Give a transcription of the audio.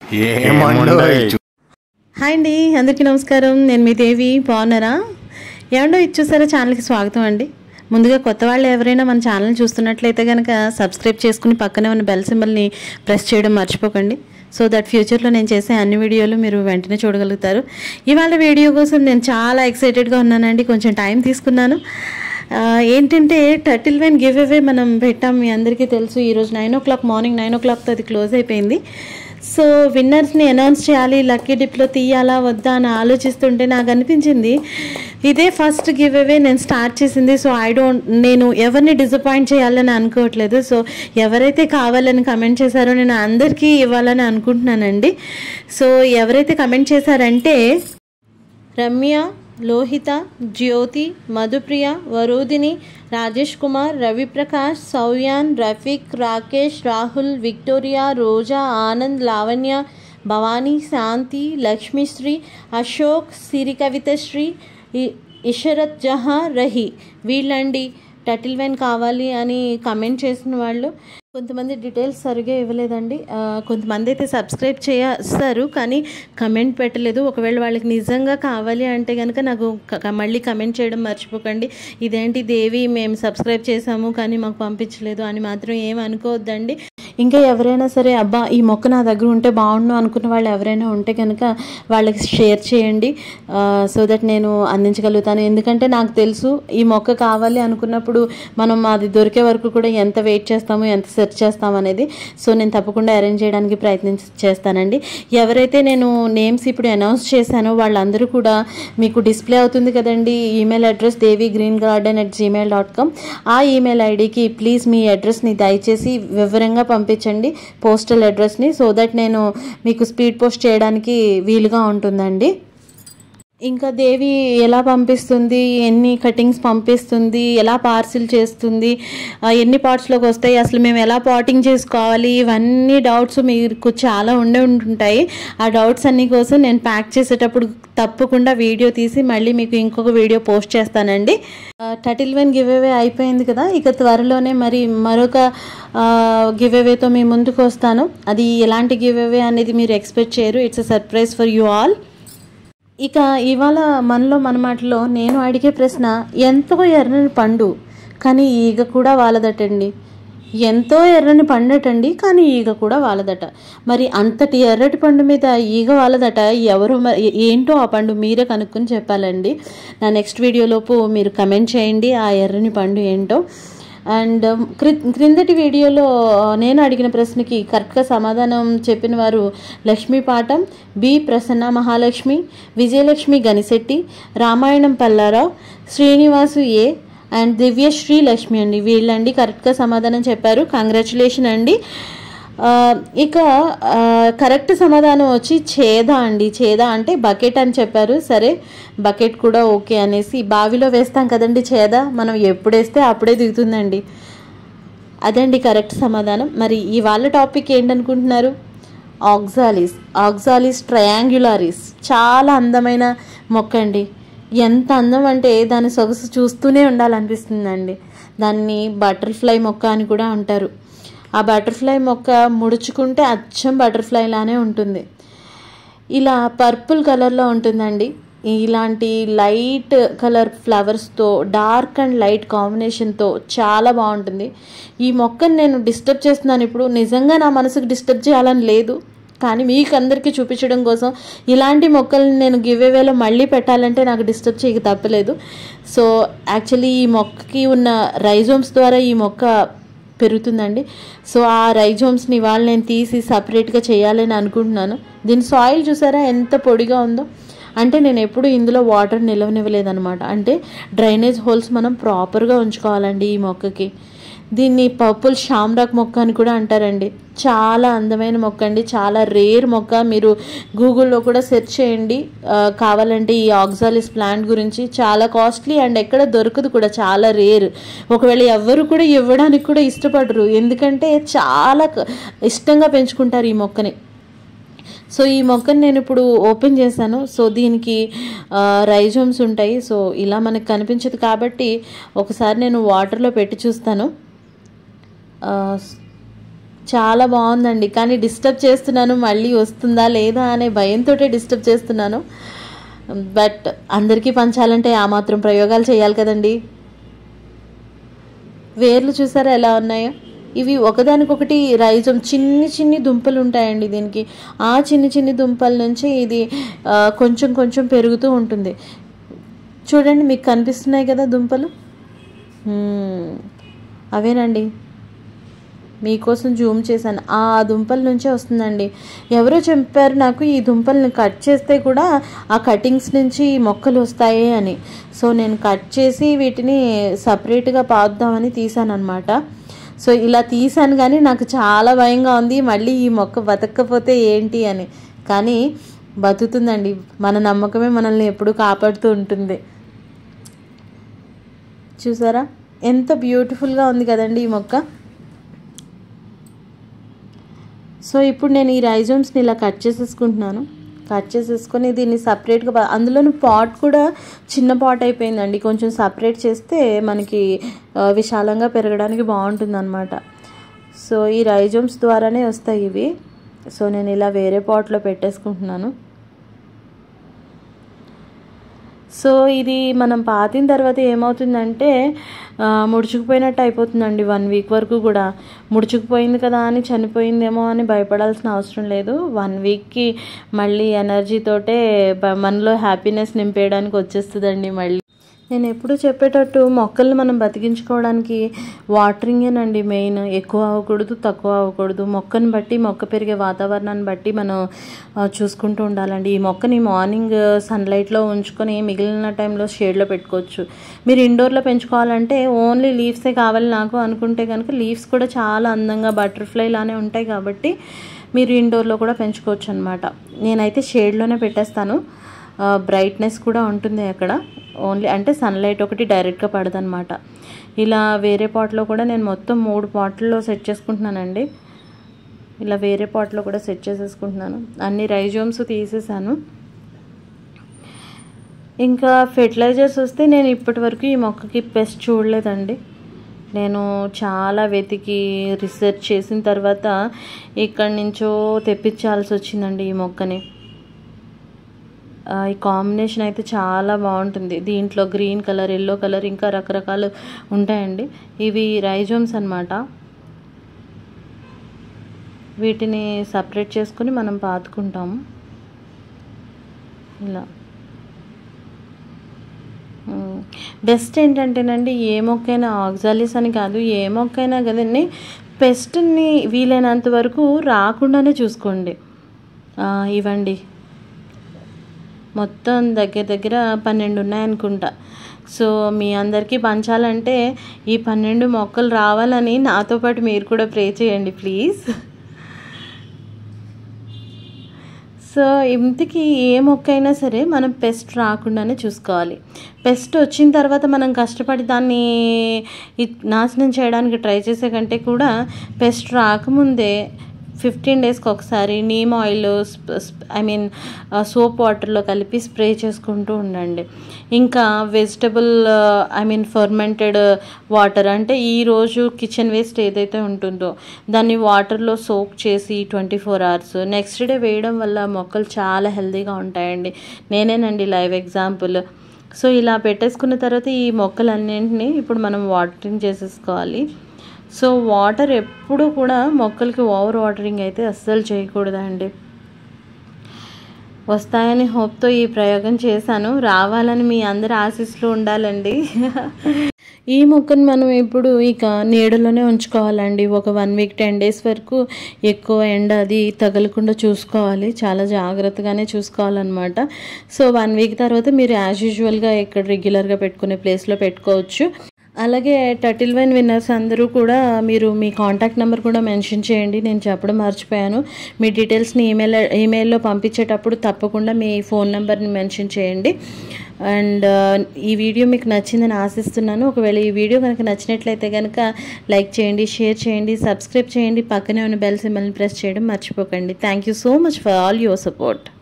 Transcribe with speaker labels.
Speaker 1: ఏమండో
Speaker 2: హాయ్ అండి అందరికీ నమస్కారం నేను మీ దేవి బాగున్నారా ఏమండో ఇది చూసారా ఛానల్కి స్వాగతం అండి ముందుగా కొత్త వాళ్ళు ఎవరైనా మన ఛానల్ చూస్తున్నట్లయితే కనుక సబ్స్క్రైబ్ చేసుకుని పక్కనే ఉన్న బెల్ సింబల్ని ప్రెస్ చేయడం మర్చిపోకండి సో దట్ ఫ్యూచర్లో నేను చేసే అన్ని వీడియోలు మీరు వెంటనే చూడగలుగుతారు ఇవాళ వీడియో కోసం నేను చాలా ఎక్సైటెడ్గా ఉన్నానండి కొంచెం టైం తీసుకున్నాను ఆ, ఏంటంటే టర్టిల్ వెన్ గివ్ అవే మనం పెట్టాం మీ అందరికీ తెలుసు ఈరోజు nine o'clock morning nine ఓ క్లాక్తో అది క్లోజ్ అయిపోయింది సో విన్నర్స్ని అనౌన్స్ చేయాలి లక్కీ డిప్లో తీయాలా వద్దా అని ఆలోచిస్తుంటే నాకు అనిపించింది ఇదే ఫస్ట్ గివ్ అవే నేను స్టార్ట్ చేసింది సో ఐ డోంట్ నేను ఎవరిని డిసప్పాయింట్ చేయాలని అనుకోవట్లేదు సో ఎవరైతే కావాలని కమెంట్ చేశారో నేను అందరికీ ఇవ్వాలని అనుకుంటున్నానండి సో ఎవరైతే కమెంట్ చేశారంటే రమ్య లోహిత జ్యోతి మధుప్రియ వరూదిని రాజేష్ కుమార్ రవిప్రకాష్ సౌయాన్ రఫీక్ రాకేష్ రాహుల్ విక్టోరియా రోజా ఆనంద్ లావణ్య భవానీ శాంతి లక్ష్మీశ్రీ అశోక్ సిరి కవితశ్రీ ఇ- ఇషరత్ జహా రహి వీళ్ళండి టటిల్ వెన్ కావాలి అని కమెంట్ చేసిన వాళ్ళు కొంతమంది డీటెయిల్స్ సరిగా ఇవ్వలేదండి ఆ, కొంతమంది అయితే సబ్స్క్రైబ్ చేస్తారు కానీ కమెంట్ పెట్టలేదు ఒకవేళ వాళ్ళకి నిజంగా కావాలి అంటే కనుక నాకు క- మళ్ళీ కమెంట్ చేయడం మర్చిపోకండి ఇదేంటి దేవి మేము సబ్స్క్రైబ్ చేసాము కానీ మాకు పంపించలేదు అని మాత్రం ఏం అనుకోవద్దండి ఇంకా ఎవరైనా సరే అబ్బా ఈ మొక్క నా దగ్గర ఉంటే బాగుండు అనుకున్న వాళ్ళు ఎవరైనా ఉంటే కనుక వాళ్ళకి షేర్ చేయండి సో దట్ నేను అందించగలుగుతాను ఎందుకంటే నాకు తెలుసు ఈ మొక్క కావాలి అనుకున్నప్పుడు మనం అది దొరికే వరకు కూడా ఎంత వెయిట్ చేస్తాము ఎంత సెర్చ్ చేస్తాము అనేది సో నేను తప్పకుండా అరేంజ్ చేయడానికి ప్రయత్నం చేస్తానండి ఎవరైతే నేను నేమ్స్ ఇప్పుడు అనౌన్స్ చేశానో వాళ్ళందరూ కూడా మీకు డిస్ప్లే అవుతుంది కదండి email address Devi green garden at Gmail dot com ఆ ఈమెయిల్ ఐడికి ప్లీజ్ మీ అడ్రస్ని దయచేసి వివరంగా పంపించండి పోస్టల్ అడ్రస్ని సో దట్ నేను మీకు స్పీడ్ పోస్ట్ చేయడానికి వీలుగా ఉంటుందండి ఇంకా దేవి ఎలా పంపిస్తుంది ఎన్ని కటింగ్స్ పంపిస్తుంది ఎలా పార్సిల్ చేస్తుంది ఆ, ఎన్ని పార్ట్స్లోకి వస్తాయి అసలు మేము ఎలా పాటింగ్ చేసుకోవాలి ఇవన్నీ డౌట్స్ మీకు చాలా ఉండే ఉంటుంటాయి ఆ డౌట్స్ అన్ని కోసం నేను ప్యాక్ చేసేటప్పుడు తప్పకుండా వీడియో తీసి మళ్ళీ మీకు ఇంకొక వీడియో పోస్ట్ చేస్తానండి టటిల్ వన్ గివ్ అవే అయిపోయింది కదా ఇక త్వరలోనే మరి మరొక గివ్ అవేతో మీ ముందుకు వస్తాను అది ఎలాంటి గివ్ అవే అనేది మీరు ఎక్స్పెక్ట్ చేయరు it's a surprise for you all ఇక ఇవాళ మనలో మన మాటలో నేను అడిగే ప్రశ్న ఎంతో ఎర్రని పండు కానీ ఈగ కూడా వాలదటండి ఎంతో ఎర్రని పండటండి కానీ ఈగ కూడా వాలదట మరి అంతటి ఎర్రటి పండు మీద ఈగ వాలదట ఎవరు మరి ఏంటో ఆ పండు మీరే కనుక్కొని చెప్పాలండి నా నెక్స్ట్ వీడియోలోపు మీరు కమెంట్ చేయండి ఆ ఎర్రని పండు ఏంటో అండ్ క్రి క్రిందటి వీడియోలో నేను అడిగిన ప్రశ్నకి కరెక్ట్గా సమాధానం చెప్పిన వారు లక్ష్మీ పాఠం బి ప్రసన్న మహాలక్ష్మి విజయలక్ష్మి గనిశెట్టి రామాయణం పల్లారావు శ్రీనివాసు ఏ అండ్ దివ్యశ్రీ లక్ష్మి అండి వీళ్ళండి కరెక్ట్గా సమాధానం చెప్పారు కంగ్రాచులేషన్ అండి ఆ, ఇక ఆ, కరెక్ట్ సమాధానం వచ్చి చేద అండి చేద అంటే బకెట్ అని చెప్పారు సరే బకెట్ కూడా ఓకే అనేసి బావిలో వేస్తాం కదండి చేద మనం ఎప్పుడు వేస్తే అప్పుడే దిగుతుందండి అదండి కరెక్ట్ సమాధానం మరి ఇవాళ టాపిక్ ఏంటనుకుంటున్నారు ఆక్సాలిస్ ఆక్సాలిస్ ట్రయాంగ్యులారిస్ చాలా అందమైన మొక్క అండి ఎంత అందం అంటే దాని సొగసు చూస్తూనే ఉండాలనిపిస్తుందండి దాన్ని బటర్ఫ్లై మొక్క అని కూడా అంటారు ఆ బటర్ఫ్లై మొక్క ముడుచుకుంటే అచ్చం బటర్ఫ్లై లానే ఉంటుంది ఇలా పర్పుల్ కలర్లో ఉంటుందండి ఇలాంటి లైట్ కలర్ ఫ్లవర్స్తో డార్క్ అండ్ లైట్ కాంబినేషన్తో చాలా బాగుంటుంది ఈ మొక్కను నేను డిస్టర్బ్ చేస్తున్నాను ఇప్పుడు నిజంగా నా మనసుకు డిస్టర్బ్ చేయాలని లేదు కానీ మీకు అందరికీ చూపించడం కోసం ఇలాంటి మొక్కల్ని నేను గివ్ అవేలో మళ్ళీ పెట్టాలంటే నాకు డిస్టర్బ్ చేయక తప్పలేదు సో యాక్చువల్లీ ఈ మొక్కకి ఉన్న రైజోమ్స్ ద్వారా ఈ మొక్క పెరుగుతుందండి సో ఆ రైజోమ్స్ని ఇవాళ నేను తీసి సపరేట్గా చేయాలని అనుకుంటున్నాను దీని సాయిల్ చూసారా ఎంత పొడిగా ఉందో అంటే నేను ఎప్పుడు ఇందులో వాటర్ నిలవనివ్వలేదన్నమాట అంటే డ్రైనేజ్ హోల్స్ మనం ప్రాపర్గా ఉంచుకోవాలండి ఈ మొక్కకి దీన్ని పర్పుల్ షామ్రాక్ మొక్క అని కూడా అంటారండి చాలా అందమైన మొక్క అండి చాలా రేర్ మొక్క మీరు గూగుల్లో కూడా సెర్చ్ చేయండి ఆ, కావాలంటే ఈ ఆక్సాలిస్ ప్లాంట్ గురించి చాలా కాస్ట్లీ అండ్ ఎక్కడ దొరకదు కూడా చాలా రేర్ ఒకవేళ ఎవరు కూడా ఇవ్వడానికి కూడా ఇష్టపడరు ఎందుకంటే చాలా క- ఇష్టంగా పెంచుకుంటారు ఈ మొక్కని సో ఈ మొక్కను నేను ఇప్పుడు ఓపెన్ చేశాను సో దీనికి రైజోమ్స్ ఉంటాయి సో ఇలా మనకు కనిపించదు కాబట్టి ఒకసారి నేను వాటర్లో పెట్టి చూస్తాను ఆ, చాలా బాగుందండి కానీ డిస్టర్బ్ చేస్తున్నాను మళ్ళీ వస్తుందా లేదా అనే భయంతో డిస్టర్బ్ చేస్తున్నాను బట్ అందరికీ పంచాలంటే ఆ మాత్రం ప్రయోగాలు చేయాలి కదండి వేర్లు చూసారా ఎలా ఉన్నాయో ఇవి ఒకదానికొకటి రైజం చిన్ని చిన్ని దుంపలు ఉంటాయండి దీనికి ఆ చిన్ని చిన్ని దుంపల నుంచి ఇది ఆ, కొంచెం కొంచెం పెరుగుతూ ఉంటుంది చూడండి మీకు కనిపిస్తున్నాయి కదా దుంపలు మ్మ్. అవేనండి మీకోసం జూమ్ చేశాను ఆ దుంపల నుంచే వస్తుందండి ఎవరో చెప్పారు నాకు ఈ దుంపల్ని కట్ చేస్తే కూడా ఆ కటింగ్స్ నుంచి మొక్కలు వస్తాయి అని సో నేను కట్ చేసి వీటిని సపరేట్గా పాద్దామని తీసాను అనమాట సో ఇలా తీసాను కానీ నాకు చాలా భయంగా ఉంది మళ్ళీ ఈ మొక్క బతకపోతే ఏంటి అని కానీ బతుకుతుందండి మన నమ్మకమే మనల్ని ఎప్పుడూ కాపాడుతూ ఉంటుంది చూసారా ఎంత బ్యూటిఫుల్గా ఉంది కదండి ఈ మొక్క సో ఇప్పుడు నేను ఈ రైజోమ్స్ని ఇలా కట్ చేసేసుకుంటున్నాను కట్ చేసేసుకొని దీన్ని సపరేట్గా బ- అందులోని పాట్ కూడా చిన్న పాట్ అయిపోయిందండి కొంచెం సపరేట్ చేస్తే మనకి ఆ, విశాలంగా పెరగడానికి బాగుంటుంది అనమాట సో ఈ రైజోమ్స్ ద్వారానే వస్తాయి ఇవి సో నేను ఇలా వేరే పాట్లో పెట్టేసుకుంటున్నాను సో ఇది మనం పాతిన తర్వాత ఏమవుతుందంటే ఆ, ముడుచుకుపోయినట్టు అయిపోతుందండి వన్ వీక్ వరకు కూడా ముడుచుకుపోయింది కదా అని చనిపోయిందేమో అని భయపడాల్సిన అవసరం లేదు వన్ వీక్కి మళ్ళీ ఎనర్జీతోటే బ- మనలో హ్యాపీనెస్ నింపేయడానికి వచ్చేస్తుందండి మళ్ళీ నేను ఎప్పుడు చెప్పేటట్టు మొక్కల్ని మనం బతికించుకోవడానికి వాటరింగేనండి మెయిన్ ఎక్కువ అవ్వకూడదు తక్కువ అవ్వకూడదు మొక్కని బట్టి మొక్క పెరిగే వాతావరణాన్ని బట్టి మనం ఆ, చూసుకుంటూ ఉండాలండి ఈ మొక్కని మార్నింగ్ సన్లైట్లో ఉంచుకొని మిగిలిన టైంలో షేడ్లో పెట్టుకోవచ్చు మీరు ఇండోర్లో పెంచుకోవాలంటే ఓన్లీ లీవ్సే కావాలి నాకు అనుకుంటే కనుక లీవ్స్ కూడా చాలా అందంగా బటర్ఫ్లై లానే ఉంటాయి కాబట్టి మీరు ఇండోర్లో కూడా పెంచుకోవచ్చు అనమాట నేనైతే షేడ్లోనే పెట్టేస్తాను బ్రైట్నెస్ కూడా ఉంటుంది అక్కడ ఓన్లీ అంటే సన్లైట్ ఒకటి డైరెక్ట్గా పడదనమాట ఇలా వేరే పాట్లో కూడా నేను మొత్తం మూడు పాట్లలో సెట్ చేసుకుంటున్నానండి ఇలా వేరే పాట్లో కూడా సెట్ చేసేసుకుంటున్నాను అన్ని రైజోమ్స్ తీసేసాను ఇంకా ఫెర్టిలైజర్స్ వస్తే నేను ఇప్పటి వరకు ఈ మొక్కకి పెస్ట్ చూడలేదండి నేను చాలా వెతికి రీసెర్చ్ చేసిన తర్వాత ఇక్కడి నుంచో తెప్పించాల్సి వచ్చిందండి ఈ మొక్కని ఆ, ఈ కాంబినేషన్ అయితే చాలా బాగుంటుంది దీంట్లో గ్రీన్ కలర్ ఎల్లో కలర్ ఇంకా రకరకాలు ఉంటాయండి ఇవి రైజోమ్స్ అన్నమాట వీటిని సపరేట్ చేసుకుని మనం పాతుకుంటాము ఇలా బెస్ట్ ఏంటంటేనండి ఏ మొక్కైనా ఆక్సాలిస్ అని కాదు ఏ మొక్కైనా కదండి పెస్ట్ని వీలైనంత వరకు రాకుండానే చూసుకోండి ఆ, ఇవ్వండి మొత్తం దగ్గర దగ్గర పన్నెండు ఉన్నాయనుకుంటా సో మీ అందరికీ పంచాలంటే ఈ పన్నెండు మొక్కలు రావాలని నాతో పాటు మీరు కూడా ప్రే చేయండి ప్లీజ్ సో ఇంటికి ఏ మొక్క అయినా సరే మనం పెస్ట్ రాకుండానే చూసుకోవాలి పెస్ట్ వచ్చిన తర్వాత మనం కష్టపడి దాన్ని ఇ- నాశనం చేయడానికి ట్రై చేసే కంటే కూడా పెస్ట్ రాకముందే ఫిఫ్టీన్ డేస్కి ఒకసారి neem oil I mean soap వాటర్లో కలిపి స్ప్రే చేసుకుంటూ ఉండండి ఇంకా vegetable I mean fermented water అంటే ఈరోజు కిచెన్ వేస్ట్ ఏదైతే ఉంటుందో దాన్ని వాటర్లో సోక్ చేసి twenty four hours next day వేయడం వల్ల మొక్కలు చాలా హెల్తీగా ఉంటాయండి నేనేనండి లైవ్ ఎగ్జాంపుల్ సో ఇలా పెట్టేసుకున్న తర్వాత ఈ మొక్కలన్నింటినీ ఇప్పుడు మనం వాటరింగ్ చేసేసుకోవాలి సో వాటర్ ఎప్పుడు కూడా మొక్కలకి ఓవర్ వాటరింగ్ అయితే అస్సలు చేయకూడదండి వస్తాయని హోప్తో ఈ ప్రయోగం చేశాను రావాలని మీ అందరి ఆశీస్సులు ఉండాలండి ఈ మొక్కను మనం ఇప్పుడు ఇక నీడలోనే ఉంచుకోవాలండి ఒక వన్ వీక్ టెన్ డేస్ వరకు ఎక్కువ ఎండ అది తగలకుండా చూసుకోవాలి చాలా జాగ్రత్తగానే చూసుకోవాలన్నమాట సో వన్ వీక్ తర్వాత మీరు యాజ్ యూజువల్గా ఇక్కడ రెగ్యులర్గా పెట్టుకునే ప్లేస్లో పెట్టుకోవచ్చు అలాగే టటిల్ వైన్ విన్నర్స్ అందరూ కూడా మీరు మీ కాంటాక్ట్ నెంబర్ కూడా మెన్షన్ చేయండి నేను చెప్పడం మర్చిపోయాను మీ డీటెయిల్స్ని ఈమెయిల్ ఈమెయిల్లో పంపించేటప్పుడు తప్పకుండా మీ ఫోన్ నెంబర్ని మెన్షన్ చేయండి అండ్ ఈ వీడియో మీకు నచ్చిందని ఆశిస్తున్నాను ఒకవేళ ఈ వీడియో కనుక నచ్చినట్లయితే కనుక లైక్ చేయండి షేర్ చేయండి సబ్స్క్రైబ్ చేయండి పక్కనే ఉన్న బెల్ సింబల్ని ప్రెస్ చేయడం మర్చిపోకండి thank you so much for all your support